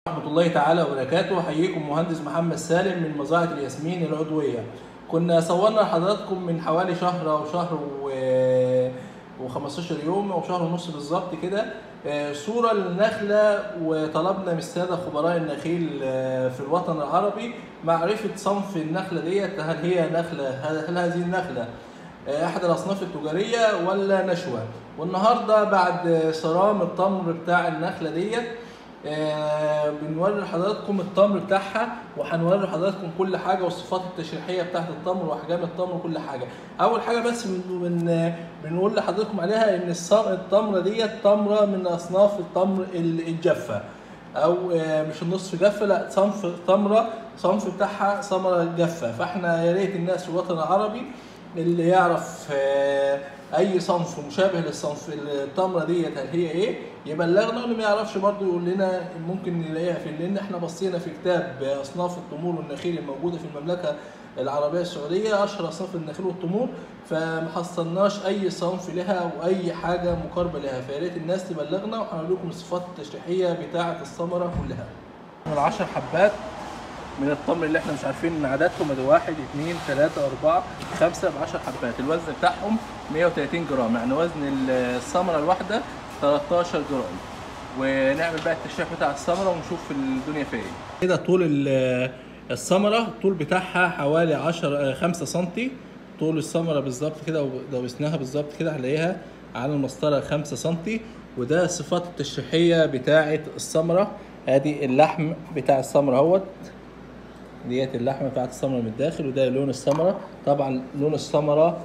ورحمة الله تعالى وبركاته أحييكم مهندس محمد سالم من مزرعة الياسمين العضوية كنا صورنا لحضراتكم من حوالي شهر أو شهر و... و15 يوم أو شهر ونص بالظبط كده آه، صورة للنخلة وطلبنا من السادة خبراء النخيل آه، في الوطن العربي معرفة صنف النخلة ديت هل هي نخلة هل هل هذه النخلة آه، أحد الأصناف التجارية ولا نشوة والنهاردة بعد صرام التمر بتاع النخلة ديت آه، بنوري لحضراتكم التمر بتاعها وهنوري لحضراتكم كل حاجه والصفات التشريحيه بتاعت التمر واحجام التمر وكل حاجه اول حاجه بس بن بن بنقول لحضراتكم عليها ان الص- التمره ديت تمره من اصناف التمر ال- الجافه او آه، مش النصف جافه لا صنف تمره صنف بتاعها ثمره جافه فاحنا يا ريت الناس في الوطن العربي اللي يعرف آه، اي صنف مشابه للصنف التمره ديت هل هي ايه يبلغنا واللي ما يعرفش برضه يقول لنا ممكن نلاقيها فين لان احنا بصينا في كتاب اصناف التمور والنخيل الموجوده في المملكه العربيه السعوديه اشهر اصناف النخيل والتمور فما حصلناش اي صنف لها او اي حاجه مقاربه لها فيا ريت الناس تبلغنا وهنقول لكم الصفات التشريحيه بتاعه الثمره كلها من العشر حبات من التمر اللي احنا مش عارفين عددهم ادي واحد اثنين ثلاثة أربعة خمسة ب 10 حبات الوزن بتاعهم 130 جرام يعني وزن الثمرة الواحدة 13 جرام ونعمل بقى التشريح بتاع الثمرة ونشوف الدنيا فيها ايه كده طول ال- الثمرة الطول بتاعها حوالي 10 5 سم طول الثمرة بالظبط كده لو قسناها بالظبط كده هنلاقيها على المسطرة 5 سم وده الصفات التشريحية بتاعة الثمرة ادي اللحم بتاع الثمرة اهوت ديت اللحمه بتاعت الثمره من الداخل وده لون الثمره طبعا لون الثمره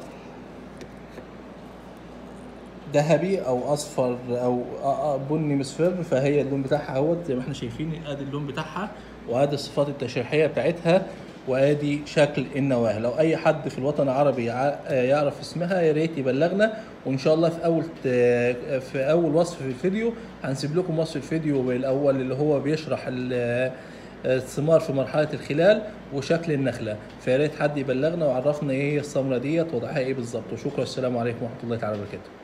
ذهبي او اصفر او آه، آه، بني مصفر فهي اللون بتاعها اهوت زي ما احنا شايفين ادي اللون بتاعها وادي الصفات التشريحيه بتاعتها وادي شكل النواه لو اي حد في الوطن العربي يع- آه، يعرف اسمها يا ريت يبلغنا وان شاء الله في اول ت- في اول وصف في الفيديو هنسيب لكم وصف الفيديو الاول اللي هو بيشرح ال- الثمار في مرحله الخلال وشكل النخله فيا ريت حد يبلغنا ويعرفنا ايه هي الثمره ديت وضعها ايه بالظبط وشكرا السلام عليكم ورحمه الله تعالى وبركاته